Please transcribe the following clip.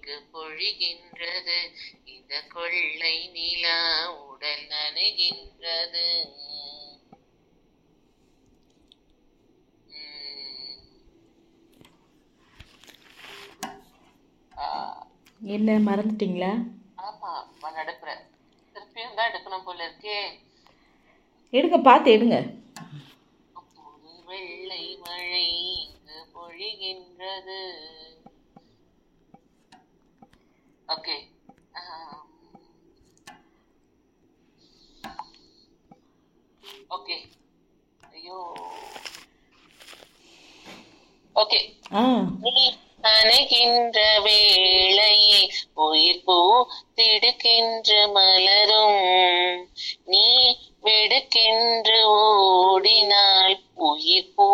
இங்கு பொழிகின்றது இந்த கொள்ளை நிலா உடல் நனைகின்றது உம். ஆ, என்ன மறந்துட்டீங்களா ஆமா நான் எடுக்கிறேன் திருப்பியும் தான் எடுக்கணும் போல இருக்கே எடுங்க பார்த்து எடுங்க அப்போது வெள்ளை மழை இங்கு பொழிகின்றது ஓகே ஓகே ஐயோ ஓகே ஆ நீ நனைகின்ற வேளையே உயிர் பூ திடுக்கின்ற மலரும் நீ வெடுக்கென்று ஓடினால் உயிர் பூ